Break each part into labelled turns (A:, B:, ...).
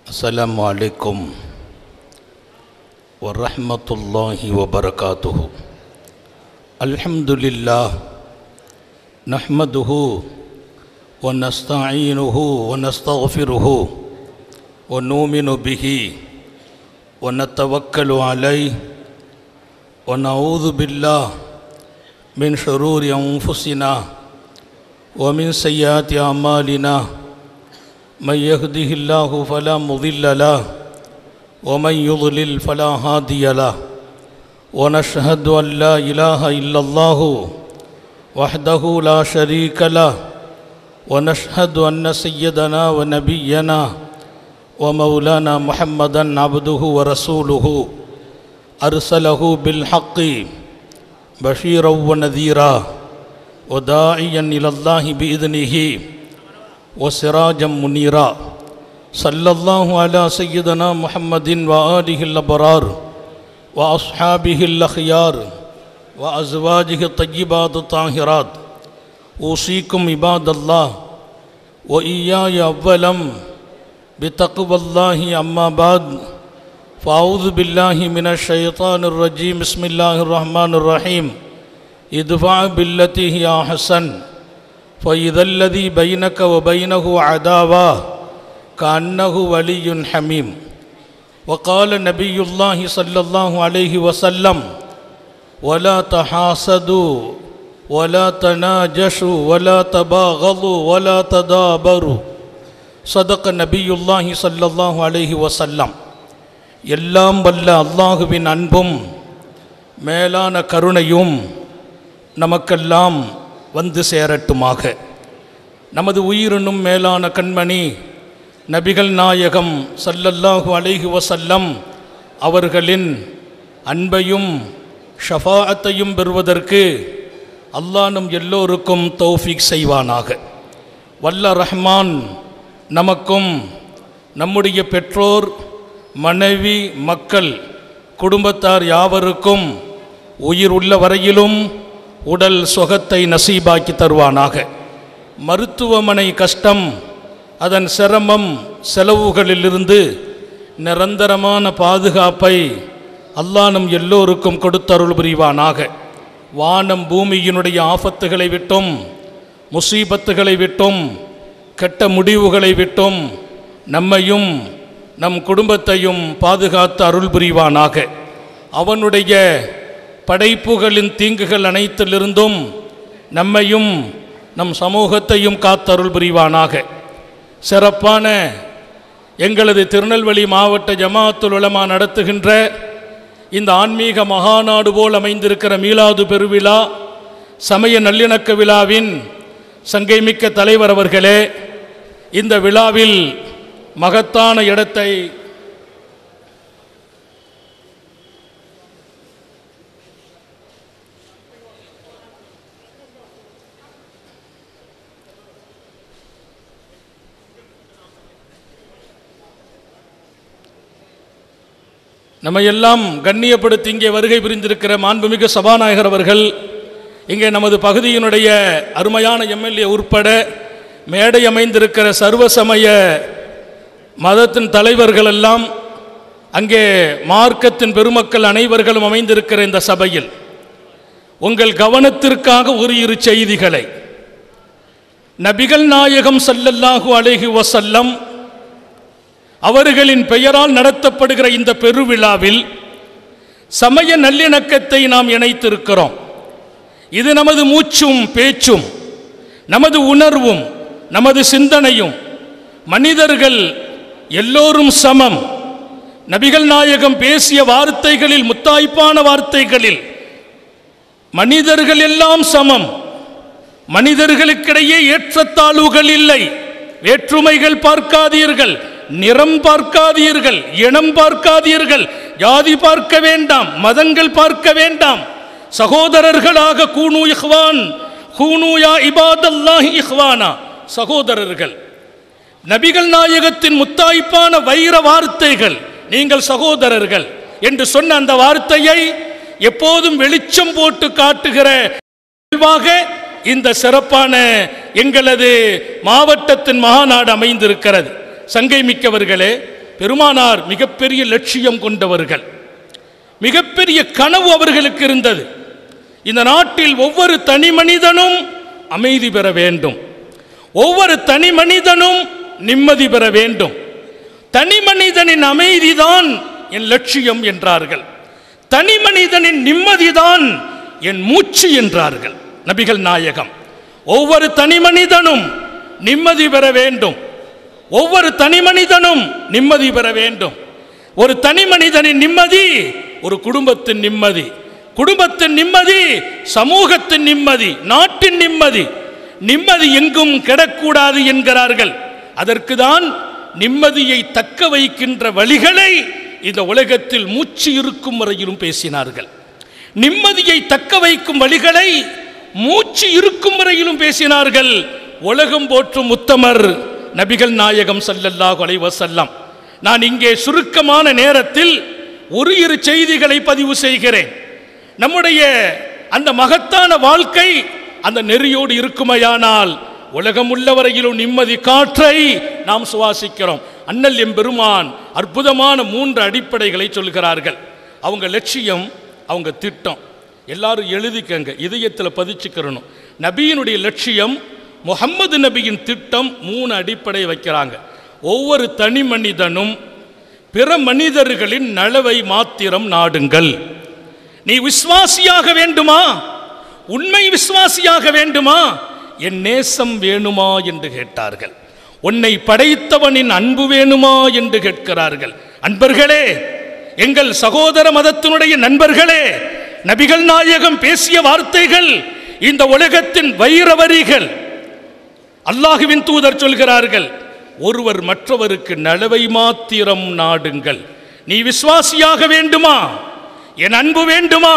A: السلام عليكم ورحمة الله وبركاته الحمد لله نحمده ونستعينه ونستغفره ونؤمن به ونتوكل عليه ونعوذ بالله من شرور أنفسنا ومن سيئات أعمالنا من يهده الله فلا مضل له ومن يضلل فلا هادي له ونشهد أن لا إله إلا الله وحده لا شريك له ونشهد أن سيدنا ونبينا ومولانا محمدا عبده ورسوله أرسله بالحق بشيرا ونذيرا وداعيا إلى الله بإذنه وسراجا منيرا صلى الله على سيدنا محمد وآله الأبرار وأصحابه الأخيار وأزواجه الطيبات الطاهرات أوصيكم عباد الله وإياي أولا بتقوى الله أما بعد فأعوذ بالله من الشيطان الرجيم بسم الله الرحمن الرحيم ادفع بالتي هي أحسن فإذا الذي بينك وبينه عداوة كأنه ولي حميم وقال نبي الله صلى الله عليه وسلم ولا تحاسدوا ولا تناجشوا ولا تباغضوا ولا تدابروا صدق نبي الله صلى الله عليه وسلم எல்லாம் வல்ல அல்லாஹுவின் அன்பும் மேலான கருணையும் நமக்கெல்லாம் வந்து சேரட்டுமாக நமது உயிரினும் மேலான கண்மணி நபிகள் நாயகம் சல்லல்லாஹு அலைஹி வசல்லம் அவர்களின் அன்பையும் ஷஃபாஅத்தையும் பெறுவதற்கு அல்லாஹ் நம் எல்லோருக்கும் தௌஃபீக் செய்வானாக வல்ல ரஹ்மான் நமக்கும் நம்முடைய பெற்றோர் மனைவி மக்கள் குடும்பத்தார் யாவருக்கும் உயிர் உள்ள வரையிலும் உடல் சுகத்தை நசீபாக்கி தருவானாக மருத்துவமனை கஷ்டம் அதன் சிரமம் செலவுகளிலிருந்து நிரந்தரமான பாதுகாப்பை அல்லாஹ் நம் எல்லோருக்கும் கொடுத்தருள் புரிவானாக வானம் பூமியினுடைய ஆபத்துகளை விட்டும் முசீபத்துகளை விட்டும் கெட்ட முடிவுகளை விட்டும் நம்மையும் நம் குடும்பத்தையும் பாதுகாத்து அருள் புரிவானாக அவனுடைய படைப்புகளின் தீங்குகள் அனைத்திலிருந்தும் நம்மையும் நம் சமூகத்தையும் காத்தருள் புரிவானாக சிறப்பான எங்களது திருநெல்வேலி மாவட்ட ஜமாத்துல் உலமா நடத்துகின்ற இந்த ஆன்மீக மகாநாடு போல் அமைந்திருக்கிற மீலாது பெருவிழா சமய நல்லிணக்க விழாவின் சங்கைமிக்க தலைவர் அவர்களே இந்த விழாவில் மகத்தான இடத்தை நம்ம எல்லாம் கண்ணியப்படுத்தி இங்கே வருகை புரிந்திருக்கிற மாண்புமிகு சபாநாயகர் அவர்கள் இங்கே நமது பகுதியினுடைய அருமையான எம்எல்ஏ உட்பட மேடை அமைந்திருக்கிற சர்வசமய மதத்தின் தலைவர்கள் எல்லாம் அங்கே மார்க்கத்தின் பெருமக்கள் அனைவர்களும் அமைந்திருக்கிற இந்த சபையில் உங்கள் கவனத்திற்காக ஒரு இரு செய்திகளை நபிகள் நாயகம் சல்லல்லாஹு அலைஹி வசல்லம் அவர்களின் பெயரால் நடத்தப்படுகிற இந்த பெருவிழாவில் சமய நல்லிணக்கத்தை நாம் இணைத்திருக்கிறோம் இது நமது மூச்சும் பேச்சும் நமது உணர்வும் நமது சிந்தனையும் மனிதர்கள் எல்லோரும் சமம் நபிகள் நாயகம் பேசிய வார்த்தைகளில் முத்தாய்ப்பான வார்த்தைகளில் மனிதர்கள் எல்லாம் சமம் மனிதர்களுக்கிடையே ஏற்றத்தாழ்வுகள் இல்லை வேற்றுமைகள் பார்க்காதீர்கள் நிறம் பார்க்காதீர்கள் இனம் பார்க்காதீர்கள் ஜாதி பார்க்க வேண்டாம் மதங்கள் பார்க்க வேண்டாம் சகோதரர்களாக கூனு இஹ்வான் கூனூயா இபாதல்லாஹி இஹ்வானா சகோதரர்கள் நபிகள் நாயகத்தின் முத்தாய்ப்பான வைர வார்த்தைகள் நீங்கள் சகோதரர்கள் என்று சொன்ன அந்த வார்த்தையை எப்போதும் வெளிச்சம் போட்டு காட்டுகிற நிகழ்வாக இந்த சிறப்பான எங்களது மாவட்டத்தின் மகாநாடு அமைந்திருக்கிறது சங்கை மிக்கவர்களே பெருமானார் மிகப்பெரிய லட்சியம் கொண்டவர்கள் மிகப்பெரிய கனவு அவர்களுக்கு இருந்தது இந்த நாட்டில் ஒவ்வொரு தனி மனிதனும் அமைதி பெற வேண்டும் ஒவ்வொரு தனி மனிதனும் நிம்மதி பெற வேண்டும் தனி மனிதனின் அமைதிதான் என் லட்சியம் என்றார்கள் தனி மனிதனின் நிம்மதிதான் என் மூச்சு என்றார்கள் நபிகள் நாயகம் ஒவ்வொரு தனி மனிதனும் நிம்மதி பெற வேண்டும் ஒவ்வொரு தனி மனிதனும் நிம்மதி பெற வேண்டும் ஒரு தனி மனிதனின் நிம்மதி ஒரு குடும்பத்தின் நிம்மதி குடும்பத்தின் நிம்மதி சமூகத்தின் நிம்மதி நாட்டின் நிம்மதி நிம்மதி எங்கும் கெடக்கூடாது என்கிறார்கள் அதற்கு தான் நிம்மதியை தக்க வைக்கின்ற வழிகளை இந்த உலகத்தில் மூச்சு இருக்கும் வரையிலும் பேசினார்கள் நிம்மதியை தக்க வைக்கும் வழிகளை மூச்சு இருக்கும் வரையிலும் பேசினார்கள் உலகம் போற்றும் உத்தமர் நபிகள் நாயகம் ஸல்லல்லாஹு அலைஹி வஸல்லம் நான் இங்கே சுருக்கமான நேரத்தில் ஒரு இரு செய்திகளை பதிவு செய்கிறேன் நம்முடைய அந்த மகத்தான வாழ்க்கை அந்த நெறியோடு இருக்குமையானால் உலகம் உள்ளவரையிலும் நிம்மதி காற்றை நாம் சுவாசிக்கிறோம் அண்ணல் எம்பெருமான் அற்புதமான மூன்று அடிப்படைகளை சொல்கிறார்கள் அவங்க லட்சியம் அவங்க திட்டம் எல்லாரும் எழுதிக்கங்க இதயத்தில் பதிச்சுக்கிறணும் நபியினுடைய லட்சியம் முகம்மது நபியின் திட்டம் மூணு அடிப்படை வைக்கிறாங்க ஒவ்வொரு தனி மனிதனும் பிற மனிதர்களின் நலவை மாத்திரம் நாடுங்கள் நீ விசுவாசியாக வேண்டுமா உண்மை விசுவாசியாக வேண்டுமா என் நேசம் வேணுமா என்று கேட்டார்கள் உன்னை படைத்தவனின் அன்பு வேணுமா என்று கேட்கிறார்கள் அன்பர்களே எங்கள் சகோதர மதத்தினுடைய நண்பர்களே நபிகள் நாயகம் பேசிய வார்த்தைகள் இந்த உலகத்தின் வைரவரிகள் அல்லாஹுவின் தூதர் சொல்கிறார்கள் ஒருவர் மற்றவருக்கு நலவை மாத்திரம் நாடுங்கள் நீ விசுவாசியாக வேண்டுமா என் அன்பு வேண்டுமா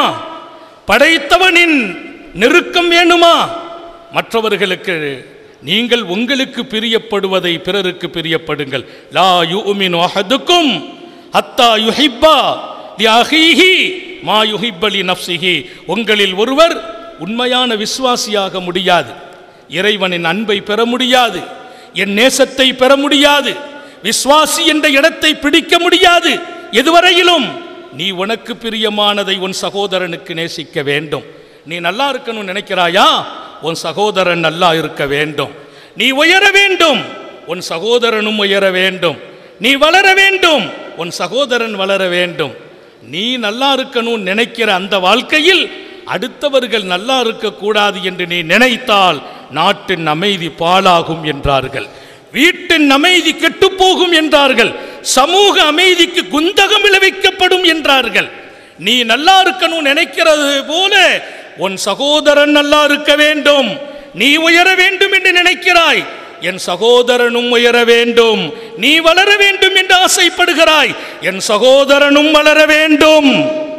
A: படைத்தவனின் நெருக்கம் வேண்டுமா மற்றவர்களுக்கு நீங்கள் உங்களுக்கு பிரியப்படுவதை பிறருக்கு பிரியப்படுங்கள் லா யுமினு அஹதுக்கும் ஹத்தா யுஹிப்பா லி அஹீஹி மா யுஹிப்ப லி நஃப்ஸிஹி உங்களில் ஒருவர் உண்மையான விசுவாசியாக முடியாது இறைவனின் அன்பை பெற முடியாது என் நேசத்தை பெற முடியாது விசுவாசி என்ற இடத்தை பிடிக்க முடியாது எதுவரையிலும் நீ உனக்கு பிரியமானதை உன் சகோதரனுக்கு நேசிக்க வேண்டும் நீ நல்லா இருக்கணும்னு நினைக்கிறாயா உன் சகோதரன் நல்லா இருக்க வேண்டும் நீ உயர வேண்டும் உன் சகோதரனும் உயர வேண்டும் நீ வளர வேண்டும் உன் சகோதரன் வளர வேண்டும் நீ நல்லா இருக்கணும்னு நினைக்கிற அந்த வாழ்க்கையில் அடுத்தவர்கள் நல்லா இருக்கக்கூடாது என்று நீ நினைத்தால் நாட்டின் அமைதி பாழாகும் என்றார்கள் வீட்டின் அமைதி கெட்டுப்போகும் என்றார்கள் சமூக அமைதிக்கு குந்தகம் விளைவிக்கப்படும் என்றார்கள் நீ நல்லா இருக்கணும் நினைக்கிறது போல உன் சகோதரன் நல்லா இருக்க வேண்டும் நீ உயர வேண்டும் என்று நினைக்கிறாய் என் சகோதரனும் உயர வேண்டும் நீ வளர வேண்டும் என்று ஆசைப்படுகிறாய் என் சகோதரனும் வளர வேண்டும்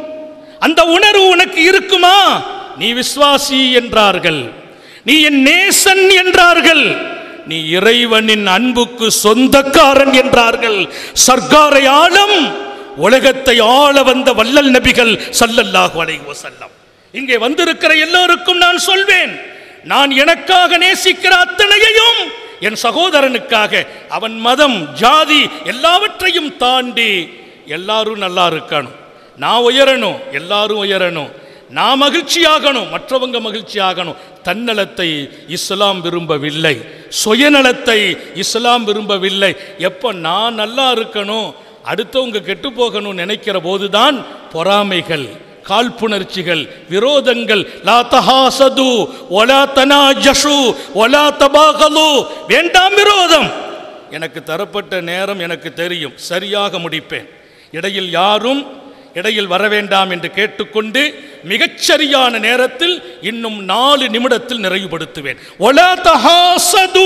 A: அந்த உணர்வு உனக்கு இருக்குமா நீ விசுவாசி என்றார்கள் நீ என் நேசன் என்றார்கள் நீ இறைவனின் அன்புக்கு சொந்தக்காரன் என்றார்கள் சர்க்காரை ஆளும் உலகத்தை ஆள வந்த வள்ளல் நபிகள் ஸல்லல்லாஹு அலைஹி வஸல்லம் இங்கே வந்திருக்கிற எல்லோருக்கும் நான் சொல்வேன் நான் எனக்காக நேசிக்கிற அத்தனையையும் என் சகோதரனுக்காக அவன் மதம் ஜாதி எல்லாவற்றையும் தாண்டி எல்லாரும் நல்லா இருக்கணும் நான் உயரணும் எல்லாரும் உயரணும் நான் மகிழ்ச்சியாகணும் மற்றவங்க மகிழ்ச்சியாகணும் தன்னலத்தை இஸ்லாம் விரும்பவில்லை சுயநலத்தை இஸ்லாம் விரும்பவில்லை எப்போ நான் நல்லா இருக்கணும் அடுத்தவங்க கெட்டு போகணும்னு நினைக்கிற போதுதான் பொறாமைகள் காழ்ப்புணர்ச்சிகள் விரோதங்கள் லா தஹாசது ஒலா தனாஜஷு ஒலா தபாகலு வேண்டாம் விரோதம் எனக்கு தரப்பட்ட நேரம் எனக்கு தெரியும் சரியாக முடிப்பேன் இடையில் யாரும் இடையில் வர வேண்டாம் என்று கேட்டுக்கொண்டு மிகச்சரியான நேரத்தில் இன்னும் நாலு நிமிடத்தில் நிறைவுபடுத்துவேன் ஒலா தஹாசது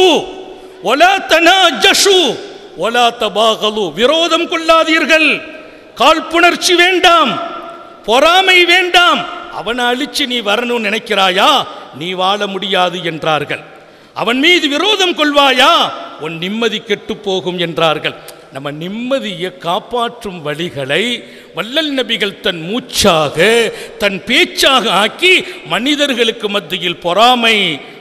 A: ஒலா தனாஜஷு ஒலா தபாகலு விரோதம் கொள்ளாதீர்கள் காழ்ப்புணர்ச்சி வேண்டாம் பொறாமை வேண்டாம் அவனை அழிச்சு நீ வரணும்னு நினைக்கிறாயா நீ வாழ முடியாது என்றார்கள் அவன் மீது விரோதம் கொள்வாயா உன் நிம்மதி கெட்டு போகும் என்றார்கள் நம்ம நிம்மதியை காப்பாற்றும் வழிகளை வள்ளல் நபிகள் தன் மூச்சாக தன் பேச்சாக ஆக்கி மனிதர்களுக்கு மத்தியில் பொறாமை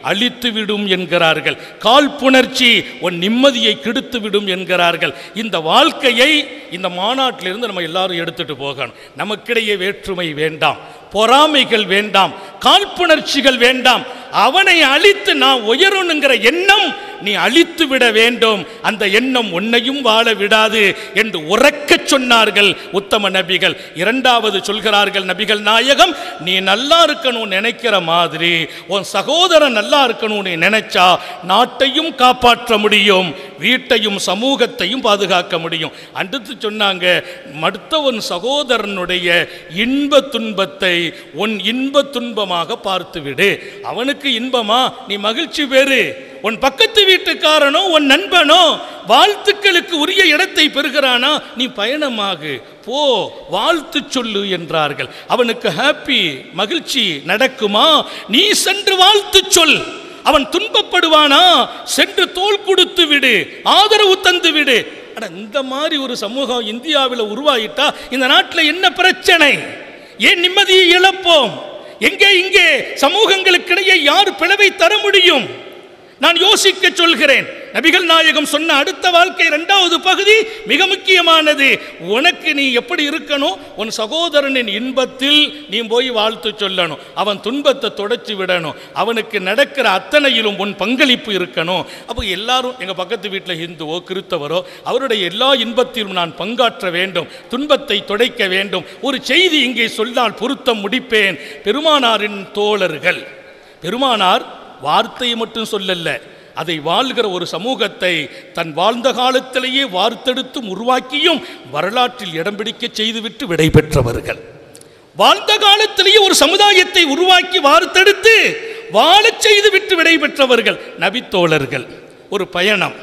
A: அழித்து விடும் என்கிறார்கள் காழ்ப்புணர்ச்சி உன் நிம்மதியை கெடுத்து விடும் என்கிறார்கள் இந்த வாழ்க்கையை இந்த மாநாட்டிலிருந்து நம்ம எல்லாரும் எடுத்துட்டு போகணும் நமக்கிடையே வேற்றுமை வேண்டாம் பொறாமைகள் வேண்டாம் காழ்ப்புணர்ச்சிகள் வேண்டாம் அவனை அழித்து நான் உயரணுங்கிற எண்ணம் நீ அழித்து விட வேண்டும் அந்த எண்ணம் உன்னையும் வாழ விடாது என்று உறக்கச் சொன்னார்கள் உத்தம நபிகள் இரண்டாவது சொல்கிறார்கள் நபிகள் நாயகம் நீ நல்லா இருக்கணும் நினைக்கிற மாதிரி உன் சகோதரன் நல்லா இருக்கணும் நீ நினைச்சா நாட்டையும் காப்பாற்ற முடியும் வீட்டையும் சமூகத்தையும் பாதுகாக்க முடியும் அடுத்து சொன்னாங்க மடுத்த உன் சகோதரனுடைய இன்ப துன்பத்தை உன் இன்ப துன்பமாக பார்த்து விடு அவனுக்கு இன்பமா நீ மகிழ்ச்சி பெறு உன் பக்கத்து வீட்டுக்காரனோ உன் நண்பனோ வாழ்த்துக்களுக்கு உரிய இடத்தை பெறுகிறானா நீ பயணமாகு போ வாழ்த்து சொல்லு என்றார்கள் அவனுக்கு ஹாப்பி மகிழ்ச்சி நடக்குமா நீ சென்று வாழ்த்து சொல் அவன் துன்பப்படுவானா சென்று தோள் கொடுத்து விடு ஆதரவு தந்து விடு அட இந்த மாதிரி ஒரு சமூகம் இந்தியாவில் உருவாயிட்டா இந்த நாட்டில் என்ன பிரச்சனை ஏன் நிம்மதியை இழப்போம் எங்கே இங்கே சமூகங்களுக்கிடையே யார் பிளவை தர முடியும் நான் யோசிக்க சொல்கிறேன் நபிகள் நாயகம் சொன்ன அடுத்த வாழ்க்கை இரண்டாவது பகுதி மிக முக்கியமானது உனக்கு நீ எப்படி இருக்கணும் உன் சகோதரனின் இன்பத்தில் நீ போய் வாழ்த்து சொல்லணும் அவன் துன்பத்தை தொடச்சி விடணும் அவனுக்கு நடக்கிற அத்தனையிலும் உன் பங்களிப்பு இருக்கணும் அப்போ எல்லாரும் எங்கள் பக்கத்து வீட்டில் இந்துவோ கிறித்தவரோ அவருடைய எல்லா இன்பத்திலும் நான் பங்காற்ற வேண்டும் துன்பத்தை துடைக்க வேண்டும் ஒரு செய்தி இங்கே சொன்னால் பொருத்தம் முடிப்பேன் பெருமானாரின் தோழர்கள் பெருமானார் வார்த்தையை மட்டும் சொல்லல்ல அதை வாழ்கிற ஒரு சமூகத்தை தன் வாழ்ந்த காலத்திலேயே வார்த்தெடுத்தும் உருவாக்கியும் வரலாற்றில் இடம் பிடிக்க செய்துவிட்டு விடை பெற்றவர்கள் வாழ்ந்த காலத்திலேயே ஒரு சமுதாயத்தை உருவாக்கி வார்த்தெடுத்து வாழச் செய்து விட்டு விடை பெற்றவர்கள் நபித்தோழர்கள் ஒரு பயணம்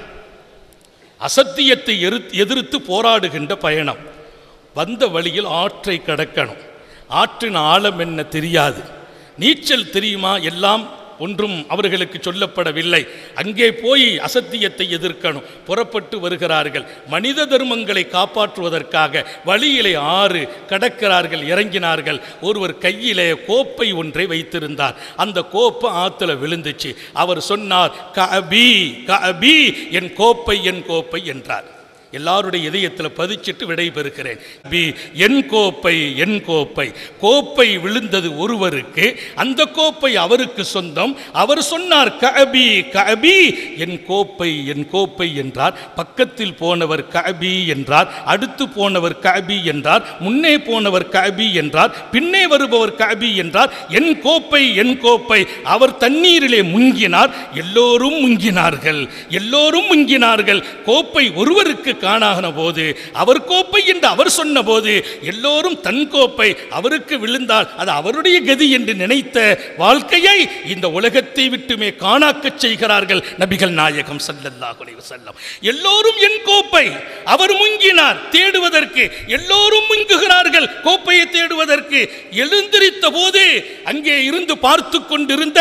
A: அசத்தியத்தை எரு- எதிர்த்து போராடுகின்ற பயணம் வந்த வழியில் ஆற்றை கடக்கணும் ஆற்றின் ஆழம் என்ன தெரியாது நீச்சல் தெரியுமா எல்லாம் ஒன்றும் அவர்களுக்கு சொல்லப்படவில்லை அங்கே போய் அசத்தியத்தை எதிர்க்கணும் புறப்பட்டு வருகிறார்கள் மனித தர்மங்களை காப்பாற்றுவதற்காக வழியிலே ஆறு கடக்கிறார்கள் இறங்கினார்கள் ஒருவர் கையிலே கோப்பை ஒன்றை வைத்திருந்தார் அந்த கோப்பை ஆத்துல விழுந்துச்சு அவர் சொன்னார் கபி கபி என் கோப்பை என் கோப்பை என்றார் எல்லாருடைய இதயத்தில் பதிச்சிட்டு விடை பெறுகிறேன் பி என் கோப்பை என் கோப்பை கோப்பை விழுந்தது ஒருவருக்கு அந்த கோப்பை அவருக்கு சொந்தம் அவர் சொன்னார் கபி கபி என் கோப்பை என் கோப்பை என்றார் பக்கத்தில் போனவர் கபி என்றார் அடுத்து போனவர் கபி என்றார் முன்னே போனவர் கபி என்றார் பின்னே வருபவர் கபி என்றார் என் கோப்பை என் கோப்பை அவர் தண்ணீரிலே முங்கினார் எல்லோரும் முங்கினார்கள் எல்லோரும் முங்கினார்கள் கோப்பை ஒருவருக்கு காணாகின போது அவர் கோப்பை என்று அவர் சொன்ன போது எல்லோரும் தன் கோப்பை அவருக்கு விழுந்தால் அது அவருடைய கதி என்று நினைத்த வாழ்க்கையை இந்த உலகத்தை விட்டுமே காணாக்கச் செய்கிறார்கள் நபிகள் நாயகம் ஸல்லல்லாஹு அலைஹி வஸல்லம் எல்லோரும் என் கோப்பை அவர் முங்கினார் தேடுவதற்கு எல்லோரும் முங்குகிறார்கள் கோப்பையை தேடுவதற்கு எழுந்திருத்த போது அங்கே இருந்து பார்த்து கொண்டிருந்த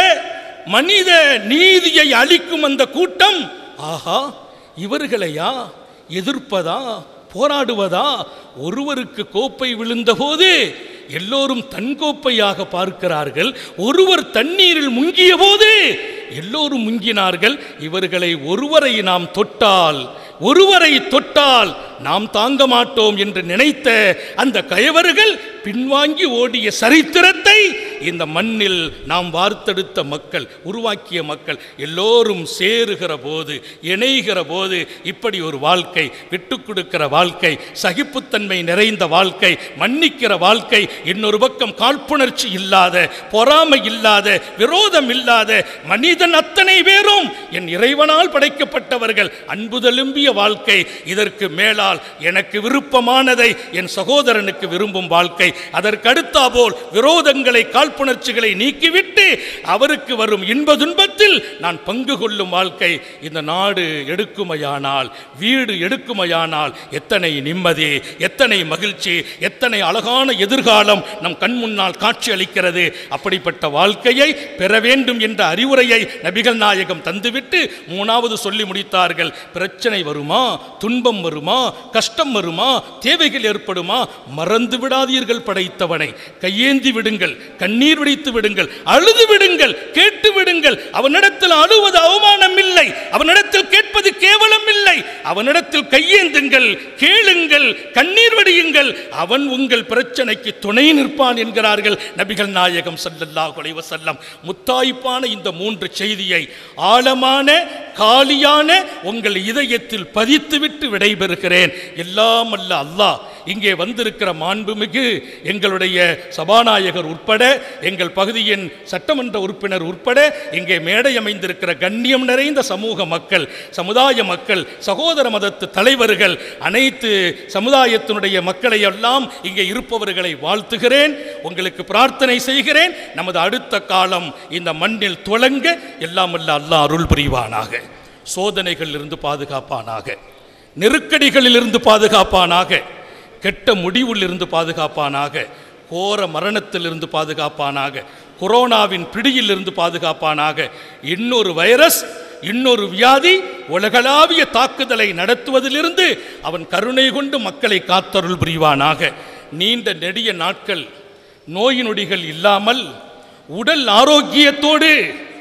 A: மனித நீதியை அளிக்கும் அந்த கூட்டம் ஆஹா இவர்களையா எதிர்ப்பதா போராடுவதா ஒருவருக்கு கோப்பை விழுந்தபோது எல்லோரும் தன் கோப்பையாக பார்க்கிறார்கள் ஒருவர் தண்ணீரில் முங்கிய போது எல்லோரும் முங்கினார்கள் இவர்களை ஒருவரை நாம் தொட்டால் ஒருவரை தொட்டால் நாம் தாங்க மாட்டோம் என்று நினைத்த அந்த கயவர்கள் பின்வாங்கி ஓடிய சரித்திரத்தை இந்த மண்ணில் நாம் வார்த்தெடுத்த மக்கள் உருவாக்கிய மக்கள் எல்லோரும் சேருகிற போது இணைகிற போது இப்படி ஒரு வாழ்க்கை விட்டு கொடுக்கிற வாழ்க்கை சகிப்புத்தன்மை நிறைந்த வாழ்க்கை மன்னிக்கிற வாழ்க்கை இன்னொரு பக்கம் காழ்ப்புணர்ச்சி இல்லாத பொறாமை இல்லாத விரோதம் இல்லாத மனிதன் அத்தனை பேரும் என் இறைவனால் படைக்கப்பட்டவர்கள் அன்புதலும்பிய வாழ்க்கை இதற்கு மேலால் எனக்கு விருப்பமானதை என் சகோதரனுக்கு விரும்பும் வாழ்க்கை அதற்கு அடுத்தாபோல் விரோதங்களை காழ்ப்புணர்ச்சிகளை நீக்கிவிட்டு அவருக்கு வரும் இன்ப துன்பத்தில் நான் பங்கு கொள்ளும் வாழ்க்கை இந்த நாடு எடுக்குமையானால் வீடு எடுக்குமையானால் எத்தனை நிம்மதி எத்தனை மகிழ்ச்சி எத்தனை அழகான எதிர்காலம் நம் கண் முன்னால் காட்சி அளிக்கிறது அப்படிப்பட்ட வாழ்க்கையை பெற வேண்டும் என்ற அறிவுரையை நபிகள் நாயகம் தந்துவிட்டு மூணாவது சொல்லி முடித்தார்கள் பிரச்சனை வருமா துன்பம் வருமா கஷ்டம் வருமா தேவைகள் ஏற்படுமா மறந்து விடாதீர்கள் படைத்தவனை கையேந்தி விடுங்கள் கண்ணீர் கண்ணீர் வடித்து விடுங்கள் அழுது விடுங்கள் கேட்டு விடுங்கள் அவனிடத்தில் அழுவது அவமானம் இல்லை அவனிடத்தில் கேட்பது கேவலம் இல்லை அவனிடத்தில் கையேந்துங்கள் கேளுங்கள் கண்ணீர் வடியுங்கள் அவன் உங்கள் பிரச்சனைக்கு துணை நிற்பான் என்கிறார்கள் நபிகள் நாயகம் ஸல்லல்லாஹு அலைஹி வஸல்லம் முத்தாய்ப்பான இந்த மூன்று செய்தியை ஆழமான காலியான உங்கள் இதயத்தில் பதித்துவிட்டு விடைபெறுகிறேன் எல்லாம் அல்ல அல்லாஹ் இங்கே வந்திருக்கிற மாண்புமிகு எங்களுடைய சபாநாயகர் உட்பட எங்கள் பகுதியின் சட்டமன்ற உறுப்பினர் உட்பட இங்கே மேடை அமைந்திருக்கிற கண்ணியம் நிறைந்த சமூக மக்கள் சமுதாய மக்கள் சகோதர மதத்து தலைவர்கள் அனைத்து சமுதாயத்தினுடைய மக்களை எல்லாம் இங்கே இருப்பவர்களை வாழ்த்துகிறேன் உங்களுக்கு பிரார்த்தனை செய்கிறேன் நமது அடுத்த காலம் இந்த மண்ணில் துளங்க எல்லாம் அல்ல அல்லாஹ் அருள் புரிவானாக சோதனைகளில் இருந்து பாதுகாப்பானாக நெருக்கடிகளில் இருந்து பாதுகாப்பானாக கெட்ட முடிவில் இருந்து பாதுகாப்பானாக கோர மரணத்திலிருந்து பாதுகாப்பானாக கொரோனாவின் பிடியிலிருந்து பாதுகாப்பானாக இன்னொரு வைரஸ் இன்னொரு வியாதி உலகளாவிய தாக்குதலை நடத்துவதிலிருந்து அவன் கருணை கொண்டு மக்களை காத்தருள் புரிவானாக நீண்ட நெடிய நாட்கள் நோய் நொடிகள் இல்லாமல் உடல் ஆரோக்கியத்தோடு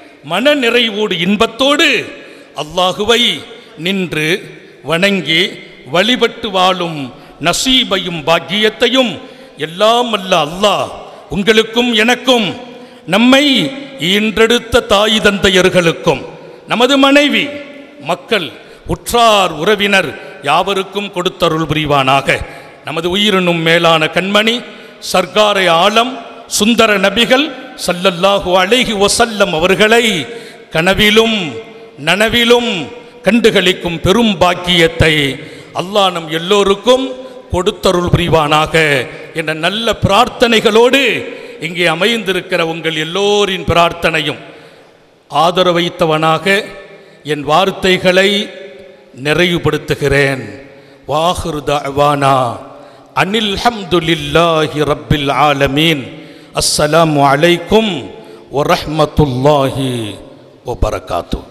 A: மன நிறைவோடு இன்பத்தோடு அல்லாஹுவை நின்று வணங்கி வழிபட்டு வாழும் நசீபையும் பாக்கியத்தையும் எல்லாம் அல்ல அல்லாஹ் உங்களுக்கும் எனக்கும் நம்மை ஈன்றெடுத்த தாய் தந்தையர்களுக்கும் நமது மனைவி மக்கள் உற்றார் உறவினர் யாவருக்கும் கொடுத்தருள் புரிவானாக நமது உயிரினும் மேலான கண்மணி சர்க்காரை ஆலம் சுந்தர நபிகள் சல்லல்லாஹு அலைஹி வசல்லம் அவர்களை கனவிலும் நனவிலும் கண்டுகளிக்கும் பெரும் பாக்கியத்தை அல்லாஹ் நம் எல்லோருக்கும் கொடுத்தருள் புரிவானாக என்ற நல்ல பிரார்த்தனைகளோடு இங்கே அமைந்திருக்கிற உங்கள் எல்லோரின் பிரார்த்தனையும் ஆதரவைத்தவனாக என் வார்த்தைகளை நிறைவுபடுத்துகிறேன் வாஹிரு தஅவானா அனில் ஹம்துலில்லாஹி ரப்பில் ஆலமீன் அஸ்ஸலாமு அலைக்கும் வரஹ்மத்துல்லாஹி வபரகாத்துஹு